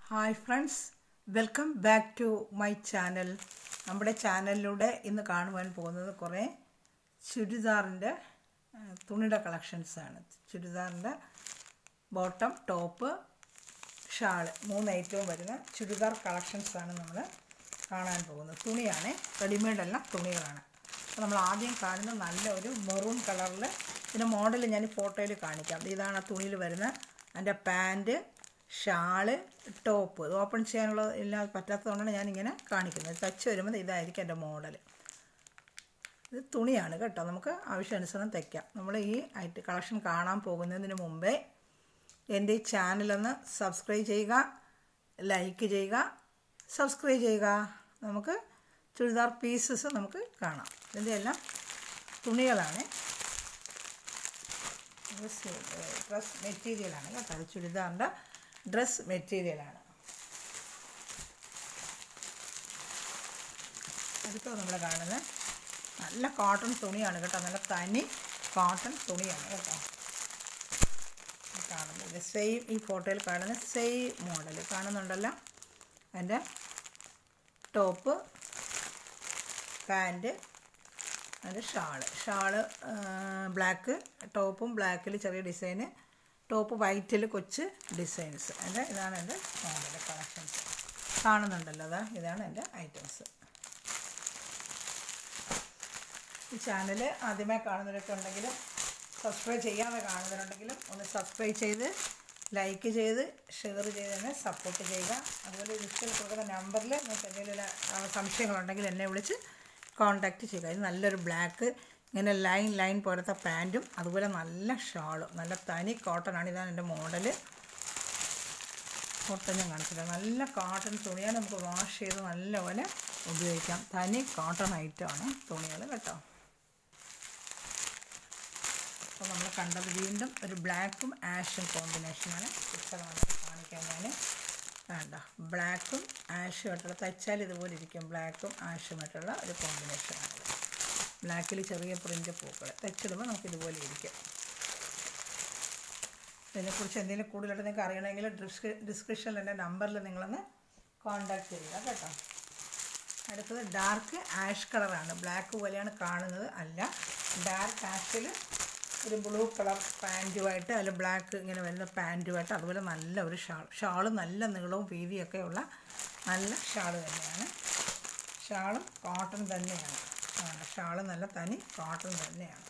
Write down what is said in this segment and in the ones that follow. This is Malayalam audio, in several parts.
hi friends welcome back to my channel നമ്മുടെ ചാനലിലൂടെ ഇന്ന് കാണുവാൻ പോകുന്നത് കുറേ ചുരിദാറിൻ്റെ ആ, തുണിയുടെ കളക്ഷൻസാണ് ചുരിദാറിൻ്റെ ബോട്ടം ടോപ്പ് ഷാള് മൂന്ന് ഐറ്റവും വരുന്ന ചുരിദാർ കളക്ഷൻസാണ് നമ്മൾ കാണാൻ പോകുന്നത് തുണിയാണ് റെഡിമെയ്ഡ് അല്ല തുണികളാണ് അപ്പോൾ നമ്മൾ ആദ്യം കാണുന്ന നല്ല ഒരു മെറൂൺ കളറിൽ ഇതിൻ്റെ മോഡൽ ഞാൻ ഫോട്ടോയിൽ കാണിക്കാം ഇതാണ് ആ തുണിയിൽ വരുന്ന അതിൻ്റെ പാൻറ്റ് ഷാള് ടോപ്പ് ഇത് ഓപ്പൺ ചെയ്യാനുള്ള ഇല്ലാതെ പറ്റാത്തതുകൊണ്ടാണ് ഞാനിങ്ങനെ കാണിക്കുന്നത് തച്ച് വരുമ്പോൾ ഇതായിരിക്കും എൻ്റെ മോഡൽ ഇത് തുണിയാണ് കേട്ടോ നമുക്ക് ആവശ്യാനുസരണം തയ്ക്കാം നമ്മൾ ഈ ഐറ്റ് കളക്ഷൻ കാണാൻ പോകുന്നതിന് മുമ്പേ എൻ്റെ ഈ ചാനലൊന്ന് സബ്സ്ക്രൈബ് ചെയ്യുക ലൈക്ക് ചെയ്യുക സബ്സ്ക്രൈബ് ചെയ്യുക നമുക്ക് ചുരിദാർ പീസസ് നമുക്ക് കാണാം ഇതിൻ്റെ എല്ലാം തുണികളാണ് ഡ്രസ് ഡ്രസ് മെറ്റീരിയലാണ് കേട്ടോ അത് ചുരിദാറിൻ്റെ ഡ്രസ് മെറ്റീരിയലാണ് അടുത്തത് നമ്മൾ കാണുന്നത് നല്ല കോട്ടൺ തുണിയാണ് കേട്ടോ നല്ല തനി കോട്ടൺ തുണിയാണ് കേട്ടോ ഈ കാണുന്നത് സെയിം ഈ ഫോട്ടോയിൽ കാണുന്ന സെയിം മോഡൽ കാണുന്നുണ്ടല്ലോ അതിൻ്റെ ടോപ്പ് പാൻറ്റ് അതിൻ്റെ ഷാള് ഷാള് ബ്ലാക്ക് ടോപ്പും ബ്ലാക്കിൽ ചെറിയ ഡിസൈന് ടോപ്പ് വൈറ്റിൽ കൊച്ച് ഡിസൈൻസ് അതിൻ്റെ ഇതാണ് എൻ്റെ മോഡൽ കളക്ഷൻസ് കാണുന്നുണ്ടല്ലോ അതാ ഇതാണ് എൻ്റെ ഐറ്റംസ് ഈ ചാനൽ ആദ്യമായി കാണുന്നവരൊക്കെ ഉണ്ടെങ്കിലും സബ്സ്ക്രൈബ് ചെയ്യാതെ കാണുന്നവരുണ്ടെങ്കിലും ഒന്ന് സബ്സ്ക്രൈബ് ചെയ്ത് ലൈക്ക് ചെയ്ത് ഷെയർ ചെയ്ത് തന്നെ സപ്പോർട്ട് ചെയ്യുക അതുപോലെ ലിസ്റ്റിൽ കൊടുക്കുന്ന നമ്പറിൽ നിങ്ങൾക്ക് എന്തെങ്കിലും ആ, സംശയങ്ങളുണ്ടെങ്കിൽ എന്നെ വിളിച്ച് കോൺടാക്റ്റ് ചെയ്യുക ഇത് നല്ലൊരു ബ്ലാക്ക് ഇങ്ങനെ ലൈൻ ലൈൻ പോലത്തെ പാൻറ്റും അതുപോലെ നല്ല ഷാളും നല്ല തനി കോട്ടൺ ആണ് ഇതാണ് എൻ്റെ മോഡൽ കോട്ടൺ ഞാൻ കാണിച്ചില്ല നല്ല കോട്ടൺ തുണിയാണ് നമുക്ക് വാഷ് ചെയ്ത് നല്ലപോലെ ഉപയോഗിക്കാം തനി കോട്ടൺ ഐറ്റമാണ് തുണികൾ കേട്ടോ അപ്പോൾ നമ്മൾ കണ്ടത് വീണ്ടും ഒരു ബ്ലാക്കും ആഷും കോമ്പിനേഷനാണ് പിക്ചറാണ് കാണിക്കാൻ ഞാൻ വേണ്ട ബ്ലാക്കും ആഷും ആയിട്ടുള്ള തയ്ച്ചാൽ ഇതുപോലെ ഇരിക്കും ബ്ലാക്കും ആഷുമായിട്ടുള്ള ഒരു കോമ്പിനേഷനാണ് ബ്ലാക്കിൽ ചെറിയ പ്രിൻ്റ് പൂക്കൾ തയ്ച്ചിടുമ്പോൾ നമുക്ക് ഇതുപോലെ ഇരിക്കും ഇതിനെക്കുറിച്ച് എന്തെങ്കിലും കൂടുതലായിട്ട് നിങ്ങൾക്ക് അറിയണമെങ്കിൽ ഡിസ്ക്രി ഡിസ്ക്രിപ്ഷനിൽ എൻ്റെ നമ്പറിൽ നിങ്ങളൊന്ന് കോൺടാക്റ്റ് ചെയ്യുക കേട്ടോ അടുത്തത് ഡാർക്ക് ആഷ് കളറാണ് ബ്ലാക്ക് പോലെയാണ് കാണുന്നത് അല്ല ഡാർക്ക് ആഷിൽ ഒരു ബ്ലൂ കളർ പാൻറ്റുമായിട്ട് അതിൽ ബ്ലാക്ക് ഇങ്ങനെ വരുന്ന പാൻറ്റുമായിട്ട് അതുപോലെ നല്ല ഒരു ഷാൾ ഷാള് നല്ല നീളവും വീതിയൊക്കെ ഉള്ള നല്ല ഷാള് തന്നെയാണ് ഷാളും കോട്ടൺ തന്നെയാണ് ആണ് ഷാള് നല്ല തനി കോട്ടൺ തന്നെയാണ്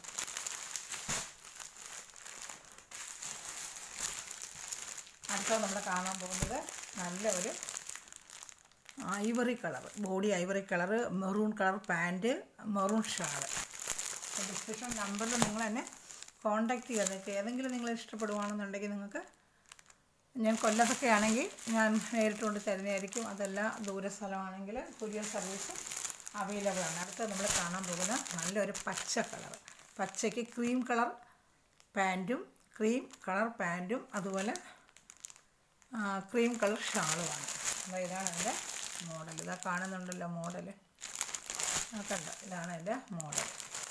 അടുത്തത് നമ്മൾ കാണാൻ പോകുന്നത് നല്ല ഒരു ivory colour body ivory colour maroon colour pant maroon shawl description നമ്പറിൽ നിങ്ങൾ എന്നെ കോൺടാക്റ്റ് ചെയ്യുക നിങ്ങൾക്ക് ഏതെങ്കിലും നിങ്ങൾ ഇഷ്ടപ്പെടുവാണെന്നുണ്ടെങ്കിൽ നിങ്ങൾക്ക് ഞാൻ കൊല്ലത്തൊക്കെ ആണെങ്കിൽ ഞാൻ നേരിട്ട് കൊണ്ട് തരുന്നതായിരിക്കും അതല്ല ദൂര സ്ഥലമാണെങ്കിൽ കൊറിയർ സർവീസും അവൈലബിൾ ആണ് അടുത്ത നമ്മൾ കാണാൻ പോകുന്ന നല്ലൊരു പച്ച കളർ പച്ചയ്ക്ക് ക്രീം കളർ പാൻറ്റും ക്രീം കളർ പാൻറ്റും അതുപോലെ ക്രീം കളർ ഷാളുമാണ് അപ്പോൾ ഇതാണ് എൻ്റെ മോഡൽ ഇതാ കാണുന്നുണ്ടല്ലോ മോഡൽ കണ്ട ഇതാണ് എൻ്റെ മോഡൽ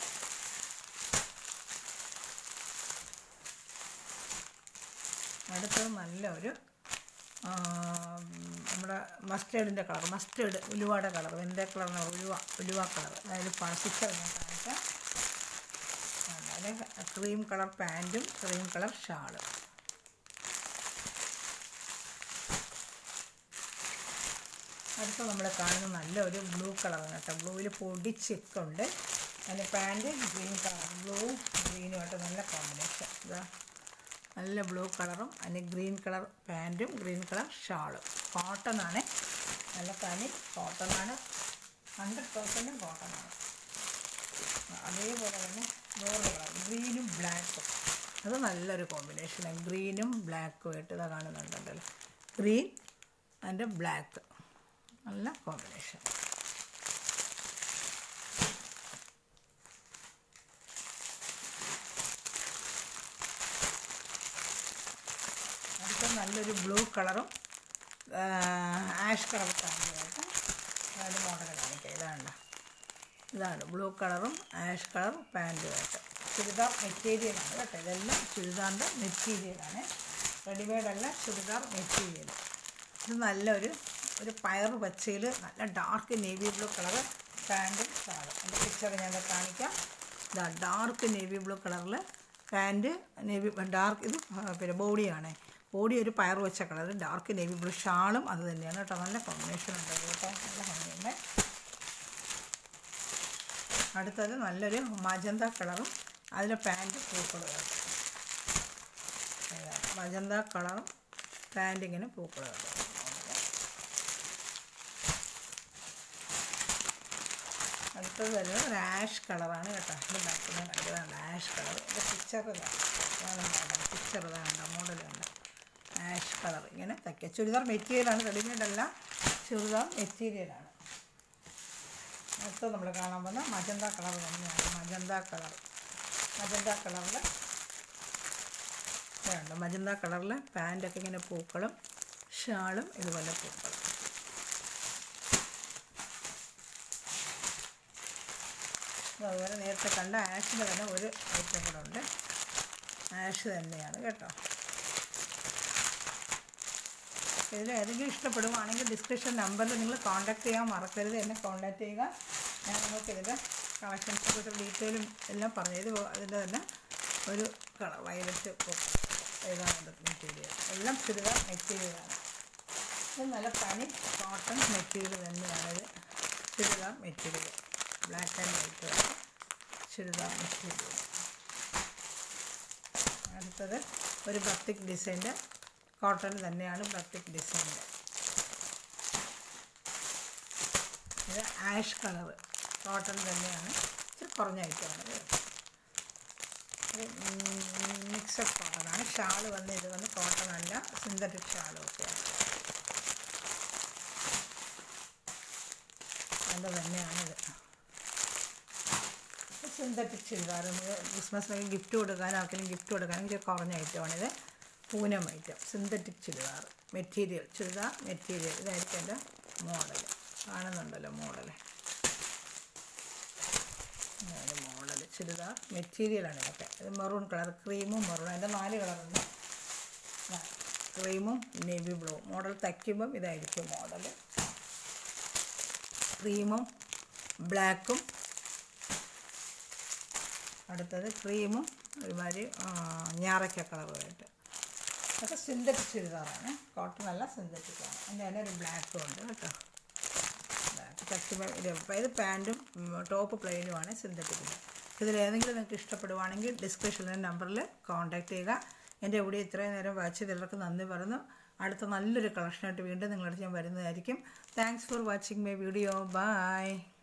അടുത്തത് നല്ല ഒരു ആ, നമ്മുടെ മസ്റ്റേർഡിൻ്റെ കളർ മസ്റ്റേർഡ് ഉലുവയുടെ കളർ വെന്ത കളറിന് ഉലുവ ഉലുവ കളർ അതായത് പഴസിച്ചർ ഞാൻ കാണിക്കാം അതിന് ക്രീം കളർ പാൻറ്റും ക്രീം കളർ ഷാളും അടുത്ത നമ്മൾ കാണുന്ന നല്ലൊരു ബ്ലൂ കളറാണ് കേട്ടോ ബ്ലൂവിൽ പൊടിച്ചൊക്കെ ഉണ്ട് അതിന് പാൻറ്റ് ഗ്രീൻ കളർ ബ്ലൂ ഗ്രീനുമായിട്ട് നല്ല കോമ്പിനേഷൻ ഇതാ നല്ല ബ്ലൂ കളറും അതിന് ഗ്രീൻ കളർ പാൻറ്റും ഗ്രീൻ കളർ ഷാളും കോട്ടൺ ആണ് നല്ല തനി കോട്ടൺ ആണ് ഹൺഡ്രഡ് പെർസെൻറ്റും കോട്ടൺ ആണ് അതേപോലെ തന്നെ വേറൊരു കളർ ഗ്രീനും ബ്ലാക്കും അത് നല്ലൊരു കോമ്പിനേഷനാണ് ഗ്രീനും ബ്ലാക്കും ആയിട്ട് ഇതാ കാണുന്നുണ്ടല്ലോ ഗ്രീൻ അതിൻ്റെ ബ്ലാക്ക് നല്ല കോമ്പിനേഷൻ അടുത്ത നല്ലൊരു ബ്ലൂ കളറും ആഷ് കളർ പാൻറ്റുമായിട്ട് അതിൻ്റെ മോഡൽ കാണിക്കാം ഇതാണ് ഇതാണ് ബ്ലൂ കളറും ആഷ് കളർ പാൻറ്റുമായിട്ട് ചുരിദാർ മെറ്റീരിയലാണ് കേട്ടോ ഇതെല്ലാം ചുരിദാറിൻ്റെ മെറ്റീരിയലാണ് റെഡിമെയ്ഡ് അല്ല ചുരിദാർ മെറ്റീരിയൽ ഇത് നല്ലൊരു ഒരു പയർ പച്ചയിൽ നല്ല ഡാർക്ക് നേവി ബ്ലൂ കളറ് പാൻറ്റും ഷാളും എൻ്റെ പിക്ചർ ഞാൻ ദാ കാണിക്കാം ഇതാ ഡാർക്ക് നേവി ബ്ലൂ കളറിൽ പാൻറ്റ് നേവി ഡാർക്ക് ഇത് ആ, പിന്നെ ബോഡിയാണ് ബോഡി ഒരു പയർ വെച്ച കളർ ഡാർക്ക് നേവി ബ്ലൂ ഷാളും അത് തന്നെയാണ് കേട്ടോ നല്ല കോമ്പിനേഷൻ ഉണ്ട് കേട്ടോ നല്ല ഭംഗിയുണ്ട് അടുത്തത് നല്ലൊരു മജന്ത കളറും അതിലെ പാൻറ്റ് പൂക്കൾ മജന്ത കളറും പാൻറ്റ് ഇങ്ങനെ പൂക്കൾ അടുത്തത് വരുന്നത് ഒരു ആഷ് കളറാണ് കേട്ടോ ഇത് ബാക്കിൽ കണ്ടതാണ് ആഷ് കളർ ഇത് പിക്ചർ ഇതാണ് പിക്ചർ ഇതാണ് മോഡൽ കണ്ട ആഷ് കളർ ഇങ്ങനെ തയ്ക്കുക ചുരിദാർ മെറ്റീരിയലാണ് റെഡിമെയ്ഡ് അല്ല ചുരിദാർ മെറ്റീരിയലാണ് അടുത്തത് നമ്മൾ കാണാൻ പോകുന്ന മജന്ത കളർ തന്നെയാണ് മജന്ത കളർ മജന്ത കളറിൽ വേണ്ട മജന്ത കളറിൽ പാൻറ്റൊക്കെ ഇങ്ങനെ പൂക്കളും ഷാളും ഇതുപോലെ പൂക്കളും അതുപോലെ നേരത്തെ കണ്ട ആഷിൻ്റെ തന്നെ ഒരു ഐറ്റം കൂടെ ഉണ്ട് ആഷ് തന്നെയാണ് കേട്ടോ ഇതിൽ ഏതെങ്കിലും ഇഷ്ടപ്പെടുവാണെങ്കിൽ ഡിസ്ക്രിപ്ഷൻ നമ്പറിൽ നിങ്ങൾ കോൺടാക്ട് ചെയ്യാൻ മറക്കരുത് എന്നെ കോൺടാക്ട് ചെയ്യുക ഞാൻ നിങ്ങൾക്ക് ഇതിൻ്റെ കളക്ഷൻസിനെ കുറിച്ച് ഡീറ്റെയിലും എല്ലാം പറഞ്ഞു ഇത് ഇതിൻ്റെ തന്നെ ഒരു കളർ വയലറ്റ് ഏതാണ് ഇത് മെറ്റീരിയൽ എല്ലാം ചുരിദാർ മെറ്റീരിയലാണ് ഇത് നല്ല പനി കോട്ടൺ മെറ്റീരിയൽ തന്നെയാണ് ഇത് churidar material black and white churidar material അടുത്തത് ഒരു ബത്തിക് ഡിസൈൻ്റെ കോട്ടൺ തന്നെയാണ് ബത്തിക് ഡിസൈൻ്റെ ഇത് ആഷ് കളറ് കോട്ടൺ തന്നെയാണ് ഇച്ചിരി കുറഞ്ഞ ഐറ്റമാണ് മിക്സഡ് കോട്ടണാണ് ഷാള് വന്ന് ഇത് വന്ന് കോട്ടൺ അല്ല സിന്തറ്റിക് ഷാളും ഒക്കെയാണ് അത് തന്നെയാണ് ഇത് സിന്തറ്റിക് ചുരിദാർ നമുക്ക് ക്രിസ്മസിനൊക്കെ ഗിഫ്റ്റ് കൊടുക്കാനും ആർക്കെങ്കിലും ഗിഫ്റ്റ് കൊടുക്കാനും ഇച്ചിരി കുറഞ്ഞ ഐറ്റമാണിത് Poonam item synthetic churidar material churidar material ഇതായിരിക്കും എൻ്റെ മോഡൽ കാണുന്നുണ്ടല്ലോ മോഡൽ ഇതാണ് മോഡൽ ചുരിദാർ മെറ്റീരിയലാണ് ഇതൊക്കെ ഇത് മെറൂൺ കളർ ക്രീമും മെറൂൺ അതിൻ്റെ നാല് കളറുണ്ട് ക്രീമും നേവി ബ്ലൂ മോഡൽ തയ്ക്കുമ്പം ഇതായിരിക്കും മോഡൽ ക്രീമും ബ്ലാക്കും അടുത്തത് ക്രീമും ഒരുമാതിരി ഞാറയ്ക്ക കളറുമായിട്ട് അതൊക്കെ സിന്തറ്റിക് ചുരിദാറാണ് കോട്ടൺ അല്ല സിന്തറ്റിക് ആണ് അതിൻ്റെ തന്നെ ഒരു ബ്ലാക്കും ഉണ്ട് കേട്ടോ ബ്ലാക്ക് തയ്ക്കുമ്പോൾ ഇത് അപ്പോൾ ഇത് പാൻറ്റും ടോപ്പ് പ്ലെയിനുമാണ് സിന്തറ്റിക്കിൽ ഇതിൽ ഏതെങ്കിലും നിങ്ങൾക്ക് ഇഷ്ടപ്പെടുവാണെങ്കിൽ ഡിസ്ക്രിപ്ഷനിലെ നമ്പറിൽ കോൺടാക്റ്റ് ചെയ്യുക എൻ്റെ കൂടെ ഇത്രയും നേരം വായിച്ചത് എല്ലാവർക്കും നന്ദി പറഞ്ഞു അടുത്ത നല്ലൊരു കളക്ഷനായിട്ട് വീണ്ടും നിങ്ങളുടെ അടുത്ത് ഞാൻ വരുന്നതായിരിക്കും thanks for watching my video by